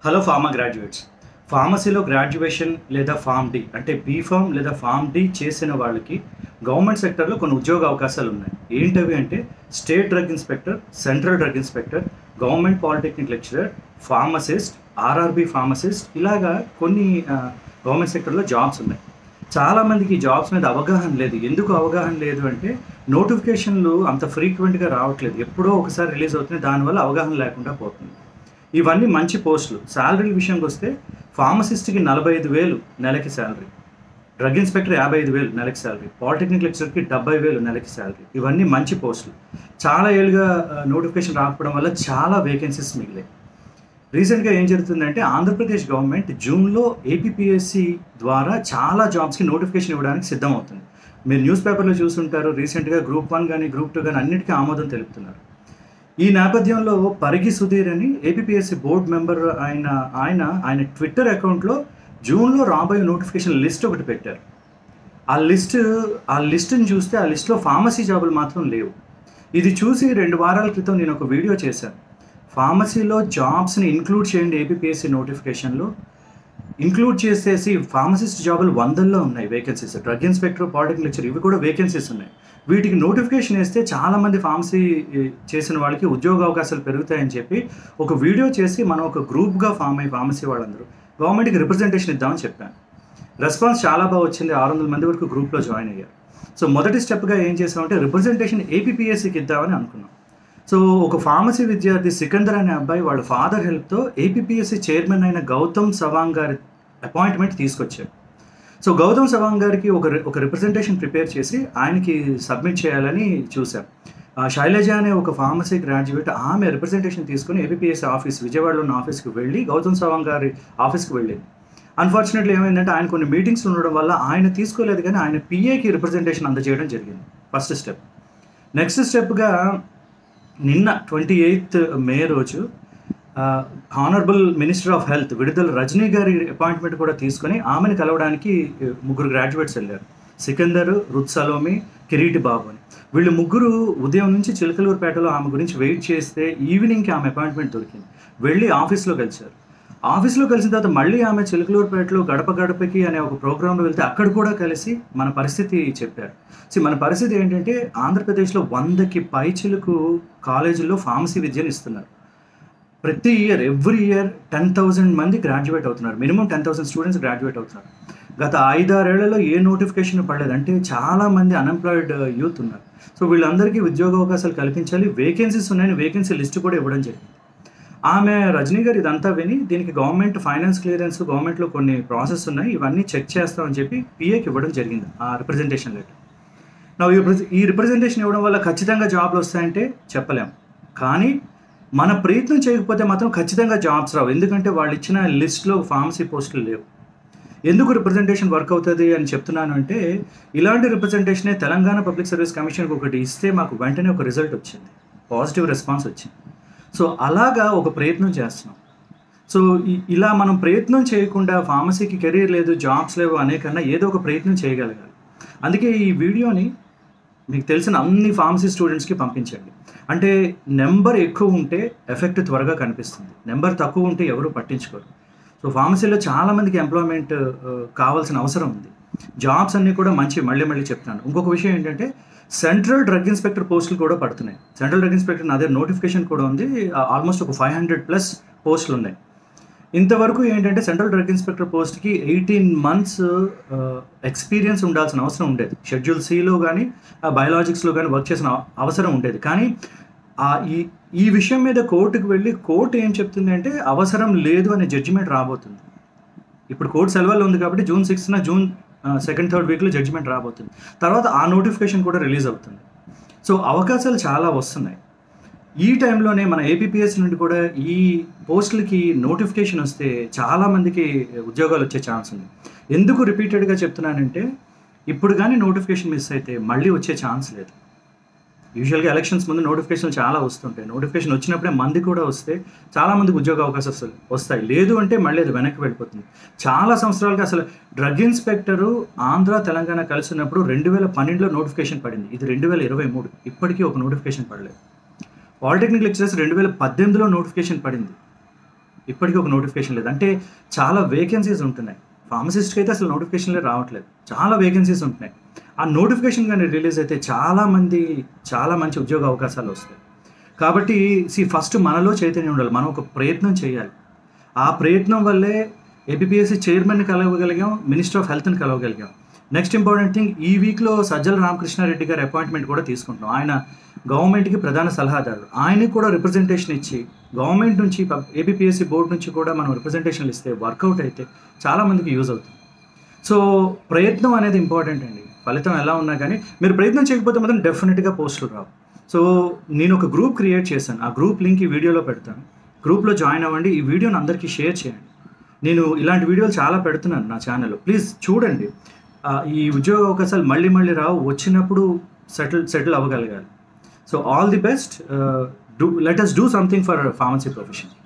hello pharma graduates ఫార్మసీలో graduation లేదా pharm D అంటే బీఫామ్ లేదా ఫార్మ్ డి చేసిన వాళ్ళకి గవర్నమెంట్ సెక్టర్లో కొన్ని ఉద్యోగ అవకాశాలు ఉన్నాయి ఏంటవి అంటే state drug inspector central drug inspector government polytechnic lecturer pharmacist RRB pharmacist ఇలాగా కొన్ని గవర్నమెంట్ సెక్టర్లో జాబ్స్ ఉన్నాయి చాలామందికి ఈ జాబ్స్ మీద అవగాహన లేదు ఎందుకు అవగాహన లేదు అంటే నోటిఫికేషన్లు అంత ఫ్రీక్వెంట్గా రావట్లేదు ఎప్పుడో ఒకసారి రిలీజ్ అవుతుంది దానివల్ల అవగాహన లేకుండా పోతుంది ఇవన్నీ మంచి పోస్టులు శాలరీ విషయంకి వస్తే ఫార్మసిస్ట్కి నలభై ఐదు వేలు నెలకి శాలరీ డ్రగ్ ఇన్స్పెక్టర్ యాభై ఐదు వేలు నెలకి శాలరీ పాలిటెక్నిక్ లెక్చరర్కి డెబ్బై వేలు నెలకి శాలరీ ఇవన్నీ మంచి పోస్టులు చాలా ఏళ్ళుగా నోటిఫికేషన్ రాకపోవడం వల్ల చాలా వేకెన్సీస్ మిగిలాయి రీసెంట్గా ఏం జరుగుతుందంటే ఆంధ్రప్రదేశ్ గవర్నమెంట్ జూన్లో ఏపీపీఎస్సి ద్వారా చాలా జాబ్స్కి నోటిఫికేషన్ ఇవ్వడానికి సిద్ధమవుతుంది మీరు న్యూస్ పేపర్లో చూసుంటారు రీసెంట్గా గ్రూప్ వన్ కానీ గ్రూప్ టూ కానీ అన్నిటికీ ఆమోదం తెలుపుతున్నారు ఈ నేపథ్యంలో పరిగి సుధీర్ అని ఏపీపీఎస్సీ బోర్డు మెంబర్ ఆయన ఆయన ఆయన ట్విట్టర్ అకౌంట్లో జూన్లో రాబోయే నోటిఫికేషన్ లిస్ట్ ఒకటి పెట్టారు ఆ లిస్ట్ ఆ లిస్ట్ని చూస్తే ఆ లిస్ట్లో ఫార్మసీ జాబులు మాత్రం లేవు ఇది చూసి రెండు వారాల క్రితం నేను ఒక వీడియో చేశాను ఫార్మసీలో జాబ్స్ని ఇంక్లూడ్ చేయండి ఏపీపీఎస్సీ నోటిఫికేషన్లో ఇంక్లూడ్ చేసేసి ఫార్మసిస్ట్ జాబులు వందల్లో ఉన్నాయి vacancies drug inspector polytechnic lecture ఇవి కూడా వేకెన్సీస్ ఉన్నాయి వీటికి నోటిఫికేషన్ వేస్తే చాలామంది ఫార్మసీ చేసిన వాళ్ళకి ఉద్యోగ అవకాశాలు పెరుగుతాయని చెప్పి ఒక వీడియో చేసి మనం ఒక గ్రూప్గా ఫామ్ అయ్యి ఫార్మసీ వాళ్ళందరూ గవర్నమెంట్కి రిప్రజెంటేషన్ ఇద్దామని చెప్పాను రెస్పాన్స్ చాలా బాగా వచ్చింది ఆరు వందల మంది వరకు గ్రూప్లో జాయిన్ అయ్యారు సో మొదటి స్టెప్గా ఏం చేసామంటే రిప్రజెంటేషన్ ఏపీపీఎస్సీకి ఇద్దామని అనుకున్నాం సో ఒక ఫార్మసీ విద్యార్థి సికందర్ అనే అబ్బాయి వాళ్ళ ఫాదర్ హెల్ప్తో ఏపీపీఎస్సీ చైర్మన్ అయిన గౌతమ్ సవాంగ్ గారి అపాయింట్మెంట్ తీసుకొచ్చారు సో గౌతమ్ సవాంగ్ గారికి ఒక ఒక రిప్రజెంటేషన్ ప్రిపేర్ చేసి ఆయనకి సబ్మిట్ చేయాలని చూశాం శైలజ అనే ఒక ఫార్మసీ గ్రాడ్యుయేట్ ఆమె రిప్రజెంటేషన్ తీసుకుని ఏపీఎస్సీ ఆఫీస్ విజయవాడలో ఉన్న ఆఫీస్కి వెళ్ళి గౌతమ్ సవాంగ్ గారి ఆఫీస్కి వెళ్ళింది అన్ఫార్చునేట్లీ ఏమైందంటే ఆయన కొన్ని మీటింగ్స్ ఉండడం వల్ల ఆయన తీసుకోలేదు కానీ ఆయన పిఏకి రిప్రజెంటేషన్ అందజేయడం జరిగింది ఫస్ట్ స్టెప్ నెక్స్ట్ స్టెప్గా నిన్న ట్వంటీ ఎయిత్ మే రోజు హానరబుల్ మినిస్టర్ ఆఫ్ హెల్త్ విడుదల రజనీ గారి అపాయింట్మెంట్ కూడా తీసుకొని ఆమెను కలవడానికి ముగ్గురు గ్రాడ్యుయేట్స్ వెళ్ళారు సికందర్ రుత్ సలోమి కిరీటి బాబు అని వీళ్ళు ముగ్గురు ఉదయం నుంచి చిలకలూరుపేటలో ఆమె గురించి వెయిట్ చేస్తే ఈవినింగ్కి ఆమె అపాయింట్మెంట్ దొరికింది వెళ్ళి ఆఫీస్లో కలిశారు ఆఫీస్లో కలిసిన తర్వాత మళ్ళీ ఆమె చిలకలూరుపేటలో గడప గడపకి అనే ఒక ప్రోగ్రాంలో వెళ్తే అక్కడ కూడా కలిసి మన పరిస్థితి చెప్పారు సో మన పరిస్థితి ఏంటంటే ఆంధ్రప్రదేశ్లో వందకి పై చిలుకు కాలేజీల్లో ఫార్మసీ విద్యను ఇస్తున్నారు ప్రతి year every year ten thousand మంది గ్రాడ్యుయేట్ అవుతున్నారు minimum ten thousand students graduate అవుతున్నారు గత ఐదారేళ్లలో ఏ నోటిఫికేషన్ పడలేదు అంటే చాలామంది అన్ఎంప్లాయిడ్ యూత్ ఉన్నారు సో వీళ్ళందరికీ ఉద్యోగ అవకాశాలు కల్పించాలి వేకెన్సీస్ ఉన్నాయని వేకెన్సీ లిస్ట్ కూడా ఇవ్వడం జరిగింది ఆమె రజనీ గారు ఇదంతా విని దీనికి గవర్నమెంట్ ఫైనాన్స్ క్లియరెన్స్ గవర్నమెంట్లో కొన్ని ప్రాసెస్ ఉన్నాయి ఇవన్నీ చెక్ చేస్తామని చెప్పి పిఏకి ఇవ్వడం జరిగింది ఆ రిప్రజెంటేషన్ లెటర్ నా ఈ రిప్రజెంటేషన్ ఇవ్వడం వల్ల ఖచ్చితంగా జాబ్లు వస్తాయంటే చెప్పలేం కానీ మన ప్రయత్నం చేయకపోతే మాత్రం ఖచ్చితంగా జాబ్స్ రావు ఎందుకంటే వాళ్ళు ఇచ్చిన లిస్ట్లో ఫార్మసీ పోస్టులు లేవు ఎందుకు రిప్రజెంటేషన్ వర్క్ అవుతుంది అని చెప్తున్నాను అంటే ఇలాంటి రిప్రజెంటేషనే తెలంగాణ పబ్లిక్ సర్వీస్ కమిషన్కి ఒకటి ఇస్తే మాకు వెంటనే ఒక రిజల్ట్ వచ్చింది పాజిటివ్ రెస్పాన్స్ వచ్చింది సో అలాగా ఒక ప్రయత్నం చేస్తున్నాం సో ఇలా మనం ప్రయత్నం చేయకుండా ఫార్మసీకి కెరీర్ లేదు జాబ్స్ లేవు అనే కన్నా ఏదో ఒక ప్రయత్నం చేయగలగాలి అందుకే ఈ వీడియోని మీకు తెలిసిన అన్ని ఫార్మసీ స్టూడెంట్స్కి పంపించండి అంటే నెంబర్ ఎక్కువ ఉంటే ఎఫెక్ట్ త్వరగా కనిపిస్తుంది నెంబర్ తక్కువ ఉంటే ఎవరు పట్టించుకోరు సో ఫార్మసీలో చాలామందికి ఎంప్లాయ్మెంట్ కావాల్సిన అవసరం ఉంది జాబ్స్ అన్నీ కూడా మంచి మళ్ళీ మళ్ళీ చెప్తున్నాను ఇంకొక విషయం ఏంటంటే సెంట్రల్ డ్రగ్ ఇన్స్పెక్టర్ పోస్టులు కూడా పడుతున్నాయి సెంట్రల్ డ్రగ్ ఇన్స్పెక్టర్ నా దగ్గర నోటిఫికేషన్ కూడా ఉంది ఆల్మోస్ట్ ఒక ఫైవ్ హండ్రెడ్ ప్లస్ పోస్టులు ఉన్నాయి ఇంతవరకు ఏంటంటే సెంట్రల్ డ్రగ్ ఇన్స్పెక్టర్ పోస్ట్కి ఎయిటీన్ మంత్స్ ఎక్స్పీరియన్స్ ఉండాల్సిన అవసరం ఉండేది షెడ్యూల్ సిలో కానీ బయాలజిక్స్లో కానీ వర్క్ చేసిన అవసరం ఉండేది కానీ ఈ ఈ విషయం మీద కోర్టుకు వెళ్ళి కోర్టు ఏం చెప్తుంది అంటే అవసరం లేదు అనే జడ్జిమెంట్ రాబోతుంది ఇప్పుడు కోర్టు సెలవుల్లో ఉంది కాబట్టి జూన్ సిక్స్త్న జూన్ సెకండ్ థర్డ్ వీక్లో జడ్జిమెంట్ రాబోతుంది తర్వాత ఆ నోటిఫికేషన్ కూడా రిలీజ్ అవుతుంది సో అవకాశాలు చాలా వస్తున్నాయి ఈ టైంలోనే మన ఏపీపీఎస్ నుండి కూడా ఈ పోస్టులకి నోటిఫికేషన్ వస్తే చాలామందికి ఉద్యోగాలు వచ్చే ఛాన్స్ ఉంది ఎందుకు రిపీటెడ్గా చెప్తున్నానంటే ఇప్పుడు కానీ నోటిఫికేషన్ మిస్ అయితే మళ్ళీ వచ్చే ఛాన్స్ లేదు యూజువల్గా ఎలక్షన్స్ ముందు నోటిఫికేషన్ చాలా వస్తుంటాయి నోటిఫికేషన్ వచ్చినప్పుడే మంది కూడా వస్తే చాలా మందికి ఉద్యోగ అవకాశాలు వస్తాయి లేదు అంటే మళ్ళీ అది వెనక్కి వెళ్ళిపోతుంది చాలా సంవత్సరాలుగా అసలు డ్రగ్ ఇన్స్పెక్టరు ఆంధ్ర తెలంగాణ కలిసి ఉన్నప్పుడు రెండు వేల పన్నెండులో నోటిఫికేషన్ పడింది ఇది రెండు వేల ఇరవై మూడు ఇప్పటికీ ఒక నోటిఫికేషన్ పడలేదు పాలిటెక్నిక్ లెక్చరర్స్ రెండు వేల పద్దెనిమిదిలో నోటిఫికేషన్ పడింది ఇప్పటికీ ఒక నోటిఫికేషన్ లేదు అంటే చాలా వేకెన్సీస్ ఉంటున్నాయి ఫార్మసిస్ట్కి అయితే అసలు నోటిఫికేషన్లే రావట్లేదు చాలా వేకెన్సీస్ ఉంటున్నాయి ఆ నోటిఫికేషన్ కానీ రిలీజ్ అయితే చాలా మంది చాలా మంచి ఉద్యోగ అవకాశాలు వస్తాయి కాబట్టి సి ఫస్ట్ మనలో చైతన్యం ఉండాలి మనం ఒక ప్రయత్నం చేయాలి ఆ ప్రయత్నం వల్లే ఏపీఎస్సి చైర్మన్ని కలవగలిగాం మినిస్టర్ ఆఫ్ హెల్త్ని కలవగలిగాం నెక్స్ట్ ఇంపార్టెంట్ థింగ్ ఈ వీక్లో సజ్జల రామకృష్ణారెడ్డి గారి అపాయింట్మెంట్ కూడా తీసుకుంటాం ఆయన గవర్నమెంట్కి ప్రధాన సలహాదారు ఆయనకి కూడా రిప్రజెంటేషన్ ఇచ్చి గవర్నమెంట్ నుంచి ఏపీఎస్సి బోర్డు నుంచి కూడా మనం రిప్రజెంటేషన్లు ఇస్తే వర్కౌట్ అయితే చాలామందికి యూజ్ అవుతుంది సో ప్రయత్నం అనేది ఇంపార్టెంట్ అండి ఫలితం ఎలా ఉన్నా కానీ మీరు ప్రయత్నం చేయకపోతే మాత్రం డెఫినెట్గా పోస్టులు రావు సో నేను ఒక గ్రూప్ క్రియేట్ చేశాను ఆ గ్రూప్ లింక్ ఈ వీడియోలో పెడతాను గ్రూప్లో జాయిన్ అవ్వండి ఈ వీడియోని అందరికీ షేర్ చేయండి నేను ఇలాంటి వీడియోలు చాలా పెడుతున్నాను నా ఛానల్లో ప్లీజ్ చూడండి ఆ, ఈ ఉద్యోగ అవకాశాలు మళ్ళీ మళ్ళీ రావు వచ్చినప్పుడు సెటిల్ సెటిల్ అవ్వగలగాలి so all the best do let us do something for pharmacy profession